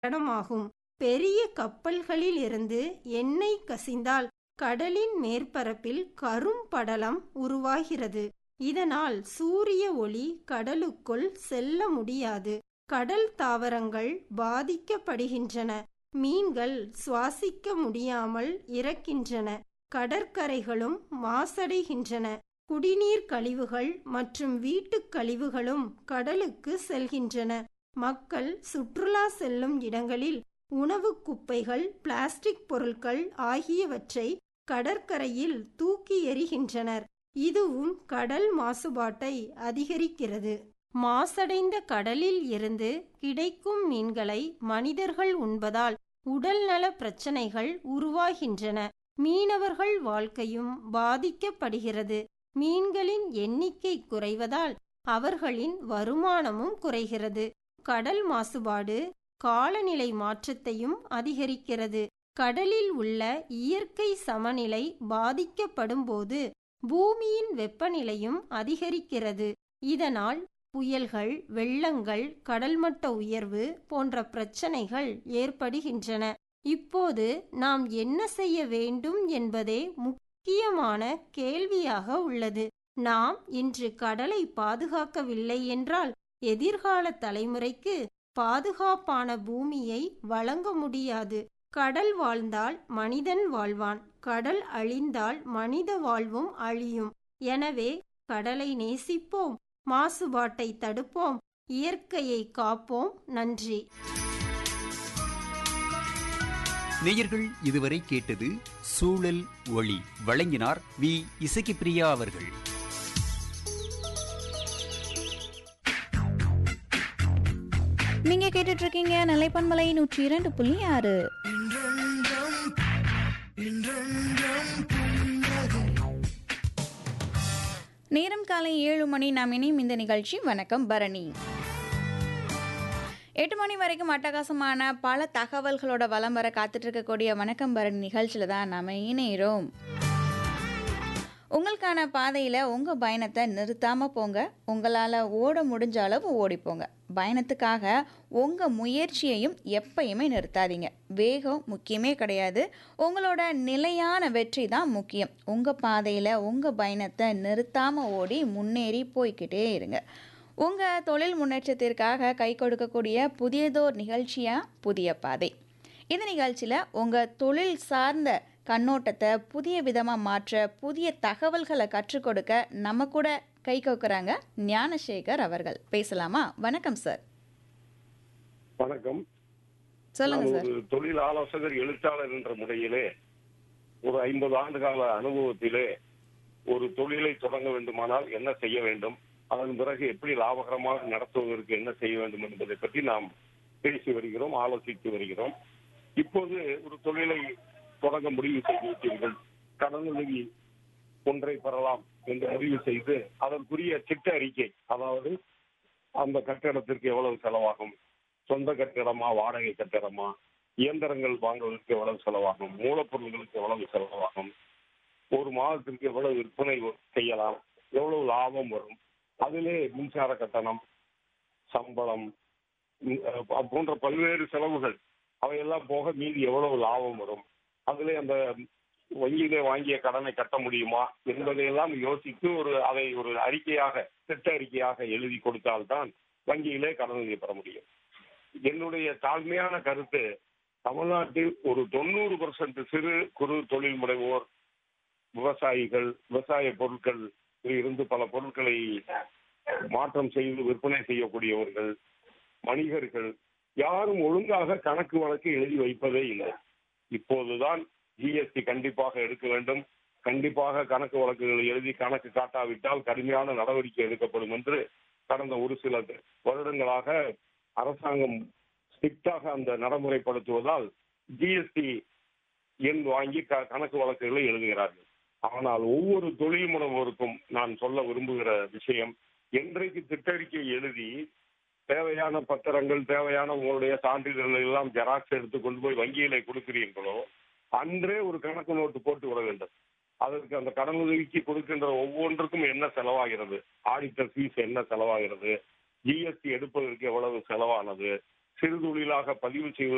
கட்டணமாகும் பெரிய கப்பல்களில் இருந்து எண்ணெய் கசிந்தால் கடலின் மேற்பரப்பில் கரும் படலம் உருவாகிறது இதனால் சூரிய ஒளி கடலுக்குள் செல்ல முடியாது கடல் தாவரங்கள் பாதிக்கப்படுகின்றன மீன்கள் சுவாசிக்க முடியாமல் இறக்கின்றன கடற்கரைகளும் மாசடைகின்றன குடிநீர் கழிவுகள் மற்றும் வீட்டுக் கழிவுகளும் கடலுக்கு செல்கின்றன மக்கள் சுற்றுலா செல்லும் இடங்களில் உணவுக் குப்பைகள் பிளாஸ்டிக் பொருட்கள் ஆகியவற்றை கடற்கரையில் தூக்கி எறிகின்றனர் இதுவும் கடல் மாசுபாட்டை அதிகரிக்கிறது மாசடைந்த கடலில் இருந்து கிடைக்கும் மீன்களை மனிதர்கள் உண்பதால் உடல்நல பிரச்சனைகள் உருவாகின்றன மீனவர்கள் வாழ்க்கையும் பாதிக்கப்படுகிறது மீன்களின் எண்ணிக்கை குறைவதால் அவர்களின் வருமானமும் குறைகிறது கடல் மாசுபாடு காலநிலை மாற்றத்தையும் அதிகரிக்கிறது கடலில் உள்ள இயற்கை சமநிலை பாதிக்கப்படும்போது பூமியின் வெப்பநிலையும் அதிகரிக்கிறது இதனால் புயல்கள் வெள்ளங்கள் கடல்மட்ட உயர்வு போன்ற பிரச்சனைகள் ஏற்படுகின்றன இப்போது நாம் என்ன செய்ய வேண்டும் என்பதே முக்கியமான கேள்வியாக உள்ளது நாம் இன்று கடலை பாதுகாக்கவில்லை என்றால் எதிர்கால தலைமுறைக்கு பாதுகாப்பான பூமியை வழங்க முடியாது கடல் வாழ்ந்தால் மனிதன் வாழ்வான் கடல் அழிந்தால் மனித வாழ்வும் அழியும் எனவே கடலை நேசிப்போம் மாசுபாட்டை தடுப்போம் இயற்கையை காப்போம் நன்றி நேயர்கள் இதுவரை கேட்டது சூழல் ஒளி வழங்கினார் வி இசக்கிப்பிரியா அவர்கள் நீங்க கேட்டுட்டு இருக்கீங்க நிலைப்பன்மலை நூற்றி இரண்டு புள்ளி ஆறு நேரம் காலை ஏழு மணி நாம் இணையும் இந்த நிகழ்ச்சி வணக்கம் பரணி எட்டு மணி வரைக்கும் அட்டகாசமான பல தகவல்களோட வலம் வர காத்துட்டு இருக்கக்கூடிய வணக்கம் பரணி நிகழ்ச்சியில் தான் நாம் இணைகிறோம் உங்களுக்கான பாதையில் உங்கள் பயணத்தை நிறுத்தாமல் போங்க உங்களால் ஓட முடிஞ்ச அளவு ஓடிப்போங்க பயணத்துக்காக உங்கள் முயற்சியையும் எப்பயுமே நிறுத்தாதீங்க வேகம் முக்கியமே கிடையாது உங்களோட நிலையான வெற்றி தான் முக்கியம் உங்கள் பாதையில் உங்கள் பயணத்தை நிறுத்தாமல் ஓடி முன்னேறி போய்க்கிட்டே இருங்க உங்கள் தொழில் முன்னேற்றத்திற்காக கை கொடுக்கக்கூடிய புதியதோர் நிகழ்ச்சியாக புதிய பாதை இந்த நிகழ்ச்சியில் உங்கள் தொழில் சார்ந்த கண்ணோட்டத்தை புதிய விதமாக மாற்ற புதிய தகவல்களை கற்றுக் கொடுக்க நம்ம கூட கை கோக்குறாங்க ஞானசேகர் அவர்கள் பேசலாமா வணக்கம் சார் வணக்கம் சொல்லுங்க நான் சார் ஒரு தொழில் ஆலோசகர் எழுத்தாளர் என்ற முறையிலே ஒரு ஐம்பது ஆண்டு கால அனுபவத்திலே ஒரு தொழிலை தொடங்க வேண்டுமானால் என்ன செய்ய வேண்டும் அதன் பிறகு எப்படி லாபகரமாக நடத்துவதற்கு என்ன செய்ய வேண்டும் என்பதை பற்றி நாம் பேசி வருகிறோம் ஆலோசித்து வருகிறோம் இப்போது ஒரு தொழிலை தொடங்க முடிவு செய்து விட்டீர்கள் கடனுதவி ஒன்றை பெறலாம் என்று முடிவு செய்து அதற்குரிய திட்ட அறிக்கை அதாவது அந்த கட்டிடத்திற்கு எவ்வளவு செலவாகும் சொந்த கட்டிடமா வாடகை கட்டிடமா இயந்திரங்கள் வாங்குவதற்கு எவ்வளவு செலவாகும் மூலப்பொருள்களுக்கு எவ்வளவு செலவாகும் ஒரு மாதத்திற்கு எவ்வளவு விற்பனை செய்யலாம் எவ்வளவு லாபம் வரும் அதிலே மின்சார கட்டணம் சம்பளம் ம், அஹ், போன்ற பல்வேறு செலவுகள் அவையெல்லாம் போக மீதி எவ்வளவு லாபம் வரும் அதிலே அந்த வங்கியிலே வாங்கிய கடனை கட்ட முடியுமா என்பதையெல்லாம் யோசித்து ஒரு அதை ஒரு அறிக்கையாக திட்ட அறிக்கையாக எழுதி கொடுத்தால்தான் வங்கியிலே கடனுதவி பெற முடியும் என்னுடைய தாழ்மையான கருத்து தமிழ்நாட்டில் ஒரு தொண்ணூறு பர்சன்ட் சிறு குறு தொழில் முனைவோர் விவசாயிகள் விவசாய பொருட்கள் இருந்து பல பொருட்களை மாற்றம் செய்து விற்பனை செய்யக்கூடியவர்கள் வணிகர்கள் யாரும் ஒழுங்காக கணக்கு வழக்கு எழுதி வைப்பதே இல்லை இப்போதுதான் ஜிஎஸ்டி கண்டிப்பாக எடுக்க வேண்டும் கண்டிப்பாக கணக்கு வழக்குகளை எழுதி கணக்கு காட்டாவிட்டால் கடுமையான நடவடிக்கை எடுக்கப்படும் என்று கடந்த ஒரு சில வருடங்களாக அரசாங்கம் ஸ்ட்ரிக்டாக அந்த நடைமுறைப்படுத்துவதால் ஜிஎஸ்டி எண் வாங்கி க- கணக்கு வழக்குகளை எழுதுகிறார்கள் ஆனால் ஒவ்வொரு தொழில் முனைவோருக்கும் நான் சொல்ல விரும்புகிற விஷயம் என்றைக்கு திட்டறிக்கை எழுதி தேவையான பத்திரங்கள் தேவையான உங்களுடைய சான்றிதழ்கள் எல்லாம் ஜெராக்ஸ் எடுத்து கொண்டு போய் வங்கியிலே கொடுக்கிறீர்களோ அன்றே ஒரு கணக்கு நோட்டு போட்டு விட வேண்டும் அதற்கு அந்த கடனுதவிக்கு கொடுக்கின்ற ஒவ்வொன்றுக்கும் என்ன செலவாகிறது ஆடிட்டர் ஃபீஸ் என்ன செலவாகிறது ஜிஎஸ்டி எடுப்பதற்கு எவ்வளவு செலவானது சிறு தொழிலாக பதிவு செய்வது